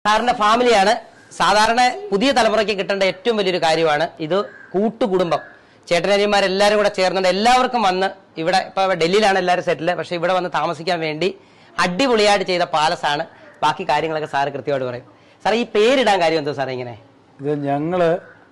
സാറിന്റെ ഫാമിലിയാണ് സാധാരണ പുതിയ തലമുറയ്ക്ക് കിട്ടേണ്ട ഏറ്റവും വലിയൊരു കാര്യമാണ് ഇത് കൂട്ടുകുടുംബം ചേട്ടനനിയന്മാരെല്ലാവരും കൂടെ ചേർന്നുണ്ട് എല്ലാവർക്കും വന്ന് ഇവിടെ ഇപ്പൊ ഡൽഹിയിലാണ് എല്ലാവരും സെറ്റില് പക്ഷെ ഇവിടെ വന്ന് താമസിക്കാൻ വേണ്ടി അടിപൊളിയായിട്ട് ചെയ്ത പാലസാണ് ബാക്കി കാര്യങ്ങളൊക്കെ സാറ് കൃത്യമായിട്ട് പറയും സാർ ഈ പേരിടാൻ കാര്യം എന്തോ സാറേ ഇങ്ങനെ ഇത് ഞങ്ങള്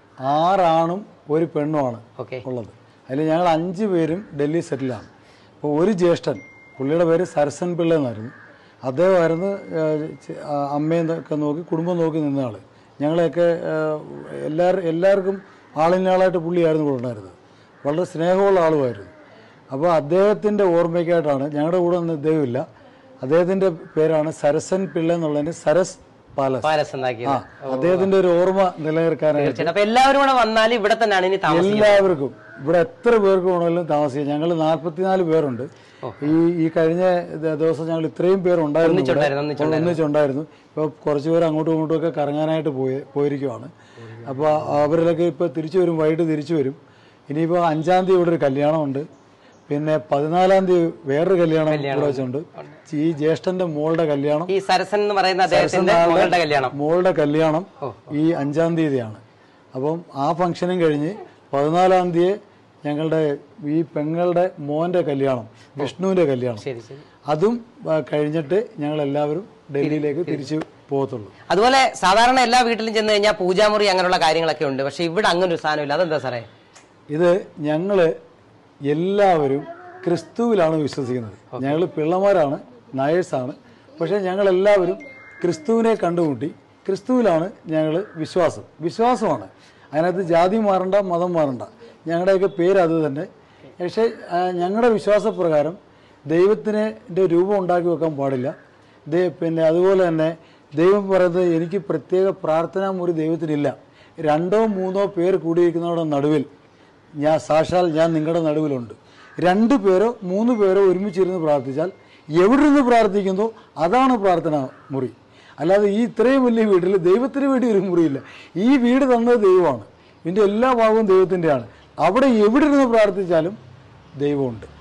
ആറാണും ഒരു പെണ്ണുമാണ് ഓക്കെ ഉള്ളത് അതിൽ ഞങ്ങൾ അഞ്ച് പേരും ഡൽഹി സെറ്റിലാണ് അപ്പോൾ ഒരു ജ്യേഷ്ഠൻ പുള്ളിയുടെ പേര് സരസൻ പിള്ള എന്നായിരുന്നു അദ്ദേഹമായിരുന്നു ഏഹ്, ചെ- ആ, അമ്മയും ഒക്കെ നോക്കി കുടുംബം നോക്കി നിന്ന ആള് ഞങ്ങളെയൊക്കെ ഏഹ്, എല്ലാവരും എല്ലാവർക്കും ആളിനാളായിട്ട് പുള്ളിയായിരുന്നു ഇവിടെ ഉണ്ടായിരുന്നത് വളരെ സ്നേഹമുള്ള ആളുമായിരുന്നു അപ്പോൾ അദ്ദേഹത്തിൻ്റെ ഓർമ്മയ്ക്കായിട്ടാണ് ഞങ്ങളുടെ കൂടെ ഒന്നും ഇദ്ദേഹമില്ല അദ്ദേഹത്തിൻ്റെ പേരാണ് സരസൻ പിള്ള എന്നുള്ളതിന് സരസ് പാലസ് പാലസ് ആ ഉണ്ടാക്കിയത് അദ്ദേഹത്തിന്റെ ഒരു ഓർമ്മ നിലനിർത്താനായിട്ട് തീർച്ചയായിട്ടും അപ്പൊ എല്ലാവരും കൂടെ വന്നാൽ ഇവിടെ തന്നെയാണ് ഇനി താമസിക്കുന്നത് എല്ലാവർക്കും ഇവിടെ എത്ര പേർക്ക് വേണമെങ്കിലും താമസിക്കാം ഞങ്ങൾ നാല്പത്തിനാല് പേരുണ്ട് ഈ ഈ കഴിഞ്ഞ ദ- ദിവസം ഞങ്ങൾ ഇത്രയും പേരുണ്ടായിരുന്നു ഇവിടെ. ഒന്നിച്ചുണ്ടായിരുന്നു, ഒന്നിച്ചുണ്ടായിരുന്നു. ഒന്നിച്ചുണ്ടായിരുന്നു ഇപ്പോൾ കുറച്ച് പേര് അങ്ങോട്ടും ഇങ്ങോട്ടും ഒക്കെ കറങ്ങാനായിട്ട് പോയി പോയിരിക്കുവാണ് അപ്പോൾ അവരിലൊക്കെ ഇപ്പോൾ തിരിച്ചു വരും വൈകിട്ട് തിരിച്ചു വരും ഇനിയിപ്പോൾ അഞ്ചാം തീയതി ഇവിടെ ഒരു കല്യാണമുണ്ട് പിന്നെ പതിനാലാം തീയതി വേറൊരു കല്യാണം ഇവിടെ വെച്ചുണ്ട് ഈ ജ്യേഷ്ഠന്റെ മോളുടെ കല്യാണം ഈ സരസൻ എന്ന് പറയുന്ന അദ്ദേഹത്തിന്റെ മകളുടെ കല്യാണം മോളുടെ കല്യാണം ഈ അഞ്ചാം തീയതിയാണ് അപ്പം ആ ഫംഗ്ഷനും കഴിഞ്ഞ് പതിനാലാം തീയതി ഞങ്ങളുടെ ഈ പെങ്ങളുടെ മോന്റെ കല്യാണം വിഷ്ണുവിന്റെ കല്യാണം ശരി ശരി അതും ആ, കഴിഞ്ഞിട്ട് ഞങ്ങൾ എല്ലാവരും ഡൽഹിയിലേക്ക് തിരിച്ചു പോകത്തുള്ളൂ അതുപോലെ സാധാരണ എല്ലാ വീട്ടിലും ചെന്ന് കഴിഞ്ഞാൽ പൂജാമുറി അങ്ങനെയുള്ള കാര്യങ്ങളൊക്കെ ഉണ്ട് പക്ഷെ ഇവിടെ അങ്ങനെ ഒരു സാധനമില്ല അതെന്താ സാറേ ഇത് ഞങ്ങള് എല്ലാവരും ക്രിസ്തുവിലാണ് വിശ്വസിക്കുന്നത് ഞങ്ങൾ പിള്ളമാരാണ് നായേഴ്സാണ് പക്ഷേ ഞങ്ങൾ എല്ലാവരും ക്രിസ്തുവിനെ കണ്ടുമുട്ടി ക്രിസ്തുവിലാണ് ഞങ്ങൾ വിശ്വാസം വിശ്വാസമാണ് അതിനകത്ത് ജാതി മാറണ്ട മതം മാറണ്ട ഞങ്ങളുടെയൊക്കെ പേര് അത് തന്നെ പക്ഷേ ആ, ഞങ്ങളുടെ വിശ്വാസപ്രകാരം ദൈവത്തിനെ ന്റെ രൂപം ഉണ്ടാക്കി വെക്കാൻ പാടില്ല ദേ- പിന്നെ അതുപോലെ തന്നെ ദൈവം പറയുന്നത് എനിക്ക് പ്രത്യേക പ്രാർത്ഥനാ മുറി ദൈവത്തിനില്ല രണ്ടോ മൂന്നോ പേർ കൂടിയിരിക്കുന്നവരുടെ നടുവിൽ ഞാൻ സാക്ഷാൽ ഞാൻ നിങ്ങളുടെ നടുവിലുണ്ട് രണ്ട് പേരോ മൂന്ന് പേരോ ഒരുമിച്ചിരുന്ന് പ്രാർത്ഥിച്ചാൽ എവിടെ നിന്ന് പ്രാർത്ഥിക്കുന്നോ അതാണ് പ്രാർത്ഥന മുറി അല്ലാതെ ഈ ഇത്രയും വലിയ വീട്ടിൽ ദൈവത്തിന് വേണ്ടി ഒരു മുറിയില്ല ഈ വീട് തന്നത് ദൈവമാണ് ഇതിൻ്റെ എല്ലാ ഭാഗവും ദൈവത്തിൻ്റെയാണ് അവിടെ എവിടെ ഇരുന്ന് പ്രാർത്ഥിച്ചാലും ദൈവമുണ്ട്